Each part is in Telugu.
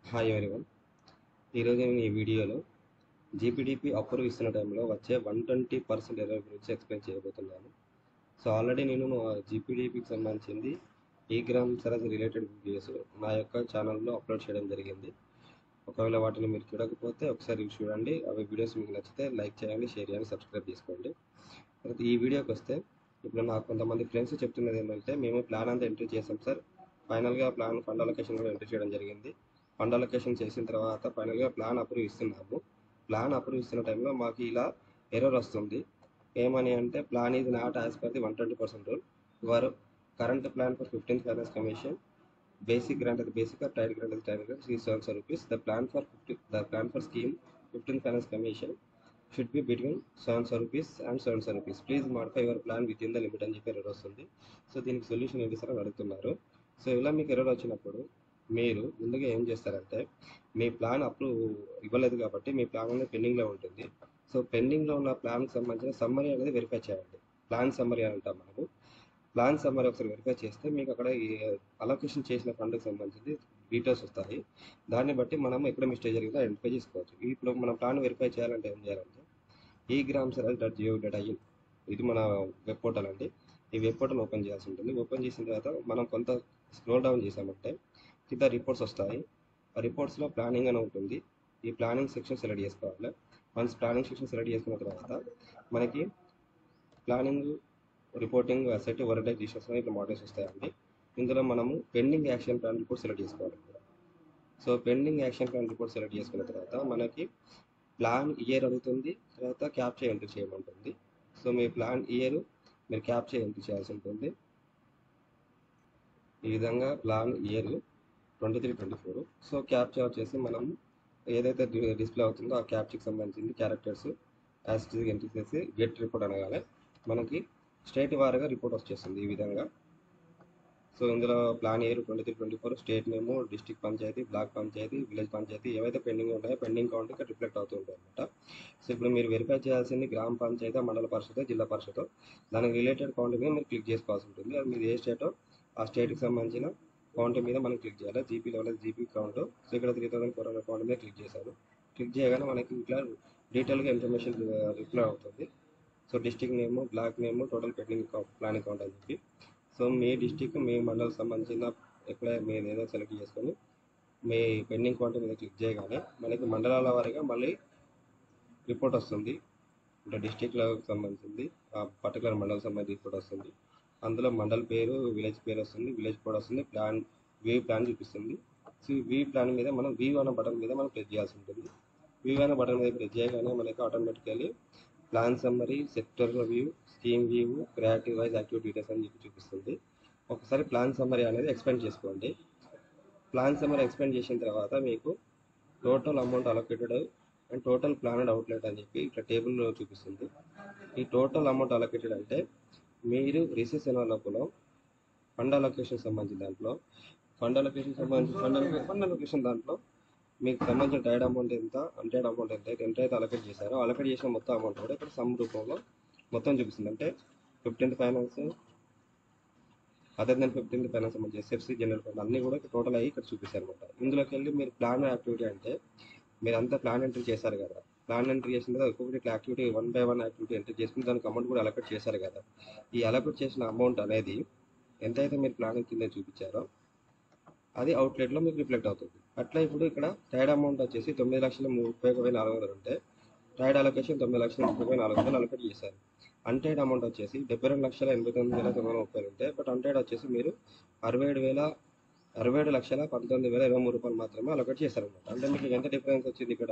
హాయ్ ఎవరివన్ ఈరోజు నేను ఈ వీడియోలో జీపీడీపీ అప్రూవ్ ఇస్తున్న టైంలో వచ్చే వన్ ట్వంటీ పర్సెంట్ ఎర్రర్ గురించి ఎక్స్ప్లెయిన్ చేయబోతున్నాను సో ఆల్రెడీ నేను జీపీడీపీకి సంబంధించింది ఈ గ్రామ్ సరస్ రిలేటెడ్ వీడియోస్ నా యొక్క ఛానల్లో అప్లోడ్ చేయడం జరిగింది ఒకవేళ వాటిని మీరు చూడకపోతే ఒకసారి చూడండి అవి వీడియోస్ మీకు నచ్చితే లైక్ చేయండి షేర్ చేయండి సబ్స్క్రైబ్ చేసుకోండి తర్వాత ఈ వీడియోకి వస్తే ఇప్పుడు నాకు కొంతమంది ఫ్రెండ్స్ చెప్తున్నది ఏంటంటే మేము ప్లాన్ అంతా ఎంట్రీ చేసాం సార్ ఫైనల్గా ప్లాన్ ఫండ్ అలొకేషన్ కూడా ఎంట్రీ చేయడం జరిగింది ఫండ్ అలొకేషన్ చేసిన తర్వాత ఫైనల్గా ప్లాన్ అప్రూవ్ ఇస్తున్నాము ప్లాన్ అప్రూవ్ ఇస్తున్న టైంలో మాకు ఇలా ఎర్రర్ వస్తుంది ఏమని అంటే ప్లాన్ ఇది not as per the one twenty percent rule your current plan for fifteen finance commission basic grant అది బేసిక్ టైర్ గ్రాంట్ అది tied grant three seven rupees the plan for fifty the plan for scheme fifteen finance commission should be between seven rupees and seven rupees please modify your plan within the limit అని చెప్పి ఎర్రర్ వస్తుంది సో దీనికి సొల్యూషన్ ఏంటి సార్ అని అడుగుతున్నారు సో ఇలా మీకు ఎర్రర్ వచ్చినప్పుడు మీరు ముందుగా ఏం చేస్తారంటే మీ ప్లాన్ అప్రూవ్ ఇవ్వలేదు కాబట్టి మీ ప్లాన్ అనేది పెండింగ్లో ఉంటుంది సో పెండింగ్లో ఉన్న ప్లాన్కి సంబంధించిన సమ్మరీ అనేది వెరిఫై చేయండి ప్లాన్ సమ్మరీ అని అంటాం మనము ప్లాన్ సమ్మరీ ఒకసారి వెరిఫై చేస్తే మీకు అక్కడ అలొకేషన్ చేసిన ఫండ్కి సంబంధించి డీటెయిల్స్ వస్తాయి దాన్ని బట్టి మనం ఎక్కడ మిస్టేక్ జరిగిందో ఐడెంటిఫై చేసుకోవచ్చు ఇప్పుడు మన ప్లాన్ వెరిఫై చేయాలంటే ఏం చేయాలంటే ఈ gram Swaraj dot gov dot in ఇది మన వెబ్ పోర్టల్ అండి ఈ వెబ్ పోర్టల్ ఓపెన్ చేయాల్సి ఉంటుంది ఓపెన్ చేసిన తర్వాత మనం కొంత స్క్రోల్ డౌన్ చేసామంటే కింద రిపోర్ట్స్ వస్తాయి ఆ రిపోర్ట్స్లో ప్లానింగ్ అని ఉంటుంది ఈ ప్లానింగ్ సెక్షన్ సెలెక్ట్ చేసుకోవాలి వన్స్ ప్లానింగ్ సెక్షన్ సెలెక్ట్ చేసుకున్న తర్వాత మనకి ప్లానింగ్ రిపోర్టింగ్ అసెట్ వరడైజ్ ఇష్యూస్ అని ఇట్లా మోడల్స్ వస్తాయండి ఇందులో మనము pending action plan report select చేసుకోవాలి so pending action plan report select చేసుకున్న తర్వాత మనకి ప్లాన్ ఇయర్ అడుగుతుంది తర్వాత క్యాప్చర్ ఎంట్రీ చేయమంటుంది సో మీ ప్లాన్ ఇయర్ మీరు క్యాప్చర్ ఎంట్రీ చేయాల్సి ఉంటుంది ఈ విధంగా plan year twenty three twenty four so capture వచ్చేసి మనం ఏదైతే డిస్ప్లే అవుతుందో ఆ క్యాప్చర్కి సంబంధించింది క్యారెక్టర్స్ యాజ్ ఎంట్రీ చేసి గెట్ రిపోర్ట్ అనగానే మనకి స్టేట్ వారీగా రిపోర్ట్ వచ్చేస్తుంది ఈ విధంగా సో ఇందులో plan year twenty three twenty four state name district panchayat block panchayat village panchayat ఏవైతే పెండింగ్ ఉంటాయో పెండింగ్ కౌంట్ ఇక్కడ రిఫ్లెక్ట్ అవుతూ ఉంటాయి అనమాట సో ఇప్పుడు మీరు వెరిఫై చేయాల్సింది గ్రామ పంచాయతీ మండల పరిషత్ జిల్లా పరిషత్ దానికి రిలేటెడ్ కౌంట్ మీద మీరు క్లిక్ చేసుకోవాల్సి ఉంటుంది అది మీరు ఏ స్టేటో ఆ స్టేట్కి సంబంధించిన కౌంట్ మీద మనం క్లిక్ చేయాలి GP level GP count so ఇక్కడ three thousand four hundred count మీద క్లిక్ చేశారు క్లిక్ చేయగానే మనకి ఇట్లా డీటెయిల్గా ఇన్ఫర్మేషన్ రిప్లై అవుతుంది so district name block name total pending planning count అని చెప్పి సో మీ డిస్టిక్ మీ మండలం సంబంధించిన ఎక్కడ మీరు ఏదో సెలెక్ట్ చేసుకొని మీ పెండింగ్ కౌంట్ మీద క్లిక్ చేయగానే మనకి మండలాల వారీగా మళ్ళీ రిపోర్ట్ వస్తుంది అంటే డిస్టిక్లో సంబంధించింది ఆ పర్టికులర్ మండలం సంబంధించి రిపోర్ట్ వస్తుంది అందులో మండల్ పేరు విలేజ్ పేరు వస్తుంది విలేజ్ కోడ్ వస్తుంది ప్లాన్ వీ ప్లాన్ చూపిస్తుంది సో వీ ప్లాన్ మీద మనం వీ అనే బటన్ మీద మనం ప్రెస్ చేయాల్సి ఉంటుంది వీ అనే బటన్ మీద ప్రెస్ చేయగానే మనకి automatically plan summary sector view scheme view creative wise active details అని చెప్పి చూపిస్తుంది ఒకసారి ప్లాన్ సమ్మరీ అనేది ఎక్స్పెండ్ చేసుకోండి ప్లాన్ సమ్మరీ ఎక్స్పెండ్ చేసిన తర్వాత మీకు total amount allocated and total planned outlet అని చెప్పి ఇట్లా టేబుల్లో చూపిస్తుంది ఈ టోటల్ అమౌంట్ అలొకేటెడ్ అంటే మీరు రిసీవ్స్ అయిన లోపల ఫండ్ అలొకేషన్ సంబంధించిన దాంట్లో ఫండ్ అలొకేషన్ సంబంధించి ఫండ్ ఫండ్ అలొకేషన్ దాంట్లో మీకు సంబంధించిన టైడ్ అమౌంట్ ఎంత అన్టైడ్ అమౌంట్ ఎంత ఎంత అయితే అలొకేట్ చేశారో అలొకేట్ చేసిన మొత్తం అమౌంట్ కూడా ఇక్కడ సమ్ రూపంలో మొత్తం చూపిస్తుంది అంటే fifteenth finance other than fifteenth finance సంబంధించి ఎస్ఎఫ్సి జనరల్ ఫండ్ అన్ని కూడా టోటల్ అయ్యి ఇక్కడ చూపిస్తారు అనమాట ఇందులోకి వెళ్ళి మీరు ప్లాన్ యాక్టివిటీ అంటే మీరు అంతా ప్లాన్ ఎంట్రీ చేశారు కదా ప్లాన్ ఎంట్రీ చేసిన తర్వాత ఒక్కొక్కటి ఇట్లా activity one by one activity entry చేసుకుని దానికి అమౌంట్ కూడా అలొకేట్ చేశారు కదా ఈ అలొకేట్ చేసిన అమౌంట్ అనేది ఎంతైతే మీరు ప్లాన్ కింద చూపించారో అది అవుట్లెట్లో మీకు రిఫ్లెక్ట్ అవుతుంది అట్లా ఇప్పుడు ఇక్కడ టైడ్ అమౌంట్ వచ్చేసి తొమ్మిది లక్షల ముప్పై ఒక వేల నాలుగు వందలు ఉంటే టైడ్ అలొకేషన్ తొమ్మిది లక్షల ముప్పై వేల నాలుగు వందలు అలొకేట్ చేశారు అన్టైడ్ అమౌంట్ వచ్చేసి డెబ్బై రెండు లక్షల ఎనభై తొమ్మిది వేల తొమ్మిది వందల ముప్పై ఉంటే బట్ అన్టైడ్ వచ్చేసి మీరు అరవై ఏడు వేల అరవై ఏడు లక్షల పంతొమ్మిది వేల ఇరవై మూడు రూపాయలు మాత్రమే అలొకేట్ చేశారనమాట అంటే మీకు ఎంత డిఫరెన్స్ వచ్చింది ఇక్కడ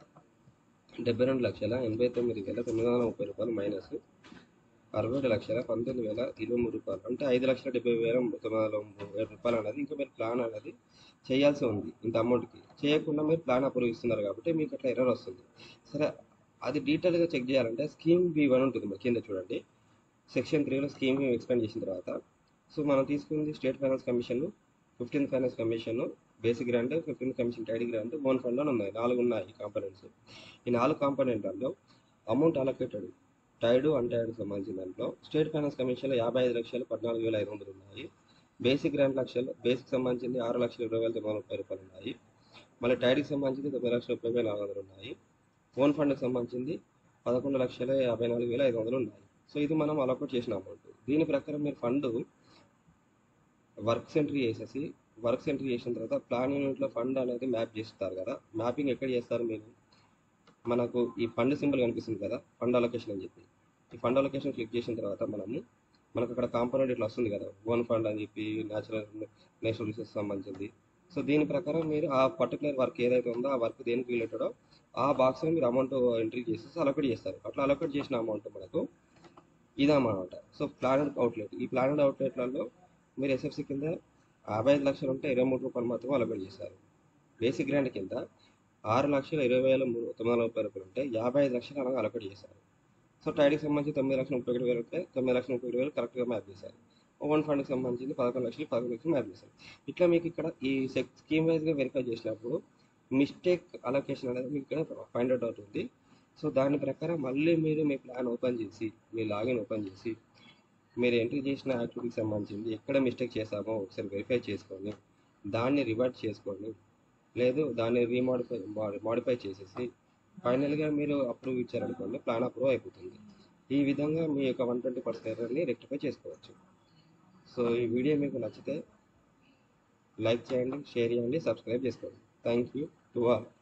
డెబ్బై రెండు లక్షల ఎనభై తొమ్మిది వేల తొమ్మిది వందల ముప్పై రూపాయలు మైనస్ అరవై ఏడు లక్షల పంతొమ్మిది వేల ఇరవై మూడు రూపాయలు అంటే ఐదు లక్షల డెబ్బై వేల తొమ్మిది వందల ఏడు రూపాయలు అనేది ఇంకా మీరు ప్లాన్ అనేది చేయాల్సి ఉంది ఇంత అమౌంట్కి చేయకుండా మీరు ప్లాన్ అప్రూవ్ ఇస్తున్నారు కాబట్టి మీకు అట్లా ఎర్రర్ వస్తుంది సరే అది డీటెయిల్గా చెక్ చేయాలంటే స్కీమ్ బి వన్ ఉంటుంది మరి కింద చూడండి సెక్షన్ త్రీలో స్కీమ్ బి ఎక్స్ప్లెయిన్ చేసిన తర్వాత సో మనం తీసుకుంది state finance commission fifteenth finance commission basic grant fifteenth commission tied grant own fund అని ఉన్నాయి నాలుగు ఉన్నాయి కాంపోనెంట్స్ ఈ నాలుగు కాంపోనెంట్లలో అమౌంట్ అలొకేటెడ్ టైడ్ అన్టైడ్ సంబంధించిన దాంట్లో స్టేట్ ఫైనాన్స్ కమిషన్లో యాభై ఐదు లక్షలు పద్నాలుగు వేల ఐదు వందలు ఉన్నాయి బేసిక్ గ్రాంట్ లక్షలు బేసిక్ సంబంధించింది ఆరు లక్షల ఇరవై వేల తొమ్మిది వందల ముప్పై రూపాయలు ఉన్నాయి మళ్ళీ టైర్కి సంబంధించి తొమ్మిది లక్షల ముప్పై వేల నాలుగు వందలు ఉన్నాయి ఓన్ ఫండ్కి సంబంధించి పదకొండు లక్షల యాభై నాలుగు వేల ఐదు వందలు ఉన్నాయి సో ఇది మనం అలొకేట్ చేసిన అమౌంట్ దీని ప్రకారం మీరు ఫండ్ వర్క్స్ ఎంట్రీ చేసేసి వర్క్స్ ఎంట్రీ చేసిన తర్వాత ప్లాన్ యూనిట్లో ఫండ్ అనేది మ్యాప్ చేస్తారు కదా మ్యాపింగ్ ఎక్కడ చేస్తారు మీరు మనకు ఈ ఫండ్ సింబల్ కనిపిస్తుంది కదా ఫండ్ అలొకేషన్ అని చెప్పి ఈ ఫండ్ అలొకేషన్ క్లిక్ చేసిన తర్వాత మనము మనకు అక్కడ కాంపోనెంట్ ఇట్లా వస్తుంది కదా ఓన్ ఫండ్ అని చెప్పి న్యాచురల్ నేషనల్ రిసోర్స్ సంబంధించింది సో దీని ప్రకారం మీరు ఆ పర్టికులర్ వర్క్ ఏదైతే ఉందో ఆ వర్క్ దేనికి రిలేటెడో ఆ బాక్స్లో మీరు అమౌంట్ ఎంట్రీ చేసేసి అలొకేట్ చేస్తారు అట్లా అలొకేట్ చేసిన అమౌంట్ మనకు ఇదన్నమాట సో ప్లానెడ్ అవుట్లెట్ ఈ ప్లానెడ్ అవుట్లెట్లలో మీరు ఎస్ఎఫ్సి కింద యాభై ఐదు లక్షలు ఉంటే ఇరవై మూడు రూపాయలు మాత్రం అలొకేట్ చేశారు బేసిక్ గ్రాంట్ కింద ఆరు లక్షల ఇరవై వేల మూడు తొమ్మిది వందల ముప్పై రూపాయలు ఉంటే యాభై ఐదు లక్షలు అలాగే అలొకేట్ చేశారు సో టైడ్కి సంబంధించి తొమ్మిది లక్షల ముప్పై ఒకటి వేలు ఉంటే తొమ్మిది లక్షల ముప్పై ఒకటి వేలు కరెక్ట్గా మ్యాప్ చేశారు ఓన్ ఫండ్కి సంబంధించి పదకొండు లక్షలు పదకొండు లక్షలు మ్యాప్ చేశారు ఇట్లా మీకు ఇక్కడ ఈ స్కీమ్ వైజ్గా వెరిఫై చేసినప్పుడు మిస్టేక్ అలొకేషన్ అనేది మీకు ఇక్కడ ఫైండ్ అవుట్ అవుతుంది సో దాని ప్రకారం మళ్ళీ మీరు మీ ప్లాన్ ఓపెన్ చేసి మీ లాగిన్ ఓపెన్ చేసి మీరు ఎంట్రీ చేసిన యాక్టివిటీకి సంబంధించింది ఎక్కడ మిస్టేక్ చేశామో ఒకసారి వెరిఫై చేసుకొని దాన్ని రివర్ట్ చేసుకొని లేదు దాన్ని రీమాడిఫై మాడిఫై చేసేసి ఫైనల్గా మీరు అప్రూవ్ ఇచ్చారనుకోండి ప్లాన్ అప్రూవ్ అయిపోతుంది ఈ విధంగా మీ యొక్క వన్ ట్వంటీ పర్సెంట్ ఎర్రర్ని రెక్టిఫై చేసుకోవచ్చు సో ఈ వీడియో మీకు నచ్చితే లైక్ చేయండి షేర్ చేయండి సబ్స్క్రైబ్ చేసుకోండి థ్యాంక్ యూ టు ఆల్